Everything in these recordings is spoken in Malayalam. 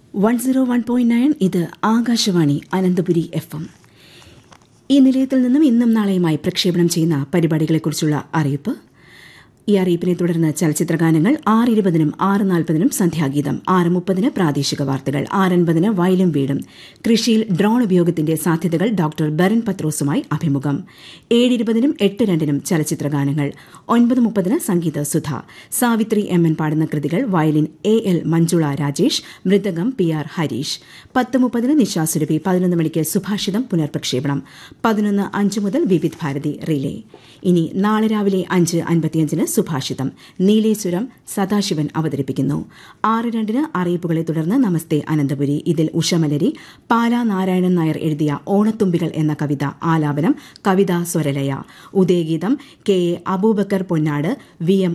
one zero one point nine ഇത് ആകാശവാണി അനന്തപുരി എഫ് എം ഈ നിലയത്തിൽ നിന്നും ഇന്നും നാളെയുമായി പ്രക്ഷേപണം ചെയ്യുന്ന പരിപാടികളെക്കുറിച്ചുള്ള അറിയിപ്പ് ഈ അറിയിപ്പിനെ തുടർന്ന് ചലച്ചിത്രഗാനങ്ങൾ ആറ് ഇരുപതിനും ആറ് നാൽപ്പതിനും സന്ധ്യാഗീതം ആറ് മുപ്പതിന് പ്രാദേശിക വാർത്തകൾ ആറൻപതിന് വയലും വീടും കൃഷിയിൽ ഡ്രോൺ ഉപയോഗത്തിന്റെ സാധ്യതകൾ ഡോക്ടർ ബെറിൻ പത്രോസുമായി അഭിമുഖം ഏഴിരുപതിനും എട്ട് രണ്ടിനും ചലച്ചിത്രഗാനങ്ങൾ ഒൻപത് മുപ്പതിന് സംഗീത സുധ സാവിത്രി എം എൻ പാടുന്ന കൃതികൾ violin A L Manjula Rajesh mridangam P R Harish പത്ത് മുപ്പതിന് നിശാസുരഭി പതിനൊന്ന് മണിക്ക് സുഭാഷിതം പുനർപ്രക്ഷേപണം പതിനൊന്ന് അഞ്ച് മുതൽ വിവിധ് ഭാരതി റിലേ ഇനി നാളെ രാവിലെ അഞ്ച് അൻപത്തിയഞ്ചിന് സുഭാഷിതം നീലേശ്വരം സദാശിവൻ അവതരിപ്പിക്കുന്നു ആറ് രണ്ടിന് അറിയിപ്പുകളെ തുടർന്ന് നമസ്തേ അനന്തപുരി ഇതിൽ ഉഷമലരി പാലാ നാരായണൻ നായർ എഴുതിയ ഓണത്തുമ്പികൾ എന്ന കവിത ആലാപനം കവിതാ Swaralaya Udayageetham K A Aboobacker Ponnad V M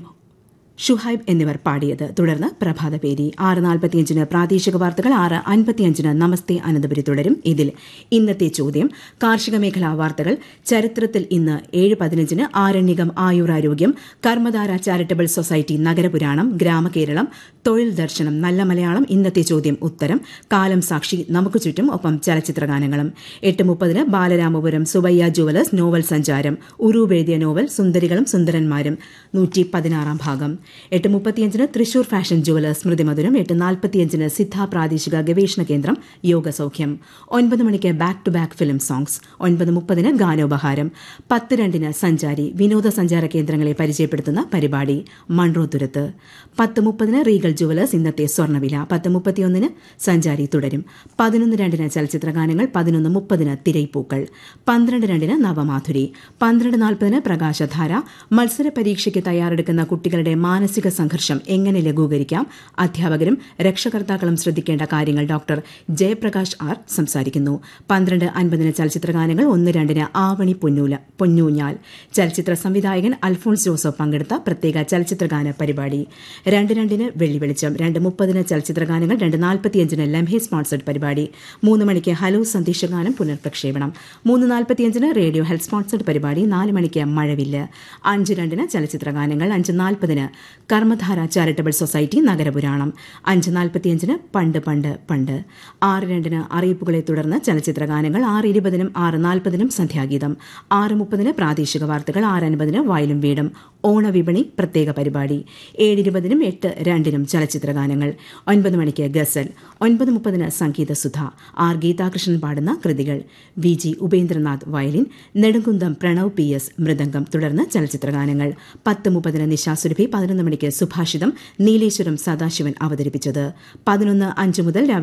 Shuhaib എന്നിവർ പാടിയത് തുടർന്ന് പ്രഭാതപേരി ആറ് നാൽപ്പത്തിയഞ്ചിന് പ്രാദേശിക വാർത്തകൾ ആറ് അൻപത്തിയഞ്ചിന് നമസ്തേ അനന്തപുരി തുടരും ഇതിൽ ഇന്നത്തെ ചോദ്യം കാർഷിക മേഖലാ വാർത്തകൾ ചരിത്രത്തിൽ ഇന്ന് ഏഴ് പതിനഞ്ചിന് ആരണ്യകം ആയുരാരോഗ്യം കർമ്മധാര ചാരിറ്റബിൾ സൊസൈറ്റി നഗരപുരാണം ഗ്രാമകേരളം തൊഴിൽ ദർശനം നല്ല മലയാളം ഇന്നത്തെ ചോദ്യം ഉത്തരം കാലം സാക്ഷി നമുക്ക് ചുറ്റും ഒപ്പം ചലച്ചിത്രഗാനങ്ങളും എട്ട് മുപ്പതിന് ബാലരാമപുരം സുബയ്യ ജുവലേഴ്സ് നോവൽ സഞ്ചാരം ഉറൂബ് എഴുതിയ നോവൽ സുന്ദരികളും സുന്ദരന്മാരും നൂറ്റി പതിനാറാം ഭാഗം എട്ട് മുപ്പത്തിയഞ്ചിന് തൃശൂർ ഫാഷൻ ജുവലേഴ്സ് സ്മൃതിമധുരം എട്ട് നാൽപ്പത്തിയഞ്ചിന് സിദ്ധ പ്രാദേശിക ഗവേഷണ കേന്ദ്രം യോഗസൌഖ്യം ഒൻപത് മണിക്ക് back to back film songs ഒൻപത് മുപ്പതിന് ഗാനോപഹാരം പത്ത് രണ്ടിന് സഞ്ചാരി വിനോദസഞ്ചാര കേന്ദ്രങ്ങളെ പരിചയപ്പെടുത്തുന്ന പരിപാടി മൺറോ തുരത്ത് പത്ത് മുപ്പതിന് റീഗൽ ജുവലേഴ്സ് ഇന്നത്തെ സ്വർണ്ണവില പത്ത് മുപ്പത്തിയൊന്നിന് സഞ്ചാരി തുടരും പതിനൊന്ന് രണ്ടിന് ചലച്ചിത്രഗാനങ്ങൾ പതിനൊന്ന് മുപ്പതിന് തിരൈപ്പൂക്കൾ പന്ത്രണ്ട് രണ്ടിന് നവമാധുരി പന്ത്രണ്ട് നാൽപ്പതിന് പ്രകാശധാര മത്സര പരീക്ഷയ്ക്ക് തയ്യാറെടുക്കുന്ന കുട്ടികളുടെ മാനസിക സംഘർഷം എങ്ങനെ ലഘൂകരിക്കാം അധ്യാപകരും രക്ഷകർത്താക്കളും ശ്രദ്ധിക്കേണ്ട കാര്യങ്ങൾ ഡോക്ടർ ജയപ്രകാശ് ആർ സംസാരിക്കുന്നു പന്ത്രണ്ട് അൻപതിന് ചലച്ചിത്രഗാനങ്ങൾ ഒന്ന് രണ്ടിന് ആവണി പൊന്നൂല പൊന്നൂഞ്ഞാൽ ചലച്ചിത്ര സംവിധായകൻ അൽഫോൺസ് ജോസഫ് പങ്കെടുത്ത പ്രത്യേക ചലച്ചിത്രഗാന പരിപാടി രണ്ട് രണ്ടിന് വെള്ളി വെളിച്ചം രണ്ട് മുപ്പതിന് ചലച്ചിത്രഗാനങ്ങൾ രണ്ട് നാൽപ്പത്തിയഞ്ചിന് ലംഹെ സ്പോൺസർഡ് പരിപാടി മൂന്ന് മണിക്ക് ഹലോ സന്ദേശഗാനം പുനർപ്രക്ഷേപണം മൂന്ന് നാൽപ്പത്തിയഞ്ചിന് റേഡിയോ ഹെൽത്ത് സ്പോൺസർഡ് പരിപാടി നാല് മണിക്ക് മഴവില്ല് അഞ്ച് രണ്ടിന് ചലച്ചിത്രഗാനങ്ങൾ അഞ്ച് നാൽപ്പതിന് കർമ്മധാര ചാരിറ്റബിൾ സൊസൈറ്റി നഗരപുരാണം അഞ്ച് നാൽപ്പത്തിയഞ്ചിന് പണ്ട് പണ്ട് പണ്ട് ആറ് രണ്ടിന് അറിയിപ്പുകളെ തുടർന്ന് ചലച്ചിത്രഗാനങ്ങൾ ആറ് ഇരുപതിനും ആറ് നാൽപ്പതിനും സന്ധ്യാഗീതം ആറ് മുപ്പതിന് പ്രാദേശിക വാർത്തകൾ ആറ് അൻപതിന് വയലും വീടും ഓണവിപണി പ്രത്യേക പരിപാടി ഏഴ് ഇരുപതിനും എട്ട് രണ്ടിനും ചലച്ചിത്രഗാനങ്ങൾ ഒൻപത് മണിക്ക് ഗസൽ ഒൻപത് മുപ്പതിന് സംഗീത സുധ ആർ ഗീതാകൃഷ്ണൻ പാടുന്ന കൃതികൾ V G Upendranath violin Nedumkunnam Pranav P S mridangam തുടർന്ന് ചലച്ചിത്രഗാനങ്ങൾ പത്ത് മുപ്പതിന് നിശാസുരഭി പതിനൊന്ന് മണിക്ക് സുഭാഷിതം നീലേശ്വരം സദാശിവൻ അവതരിപ്പിച്ചത് പതിനൊന്ന് അഞ്ച് മുതൽ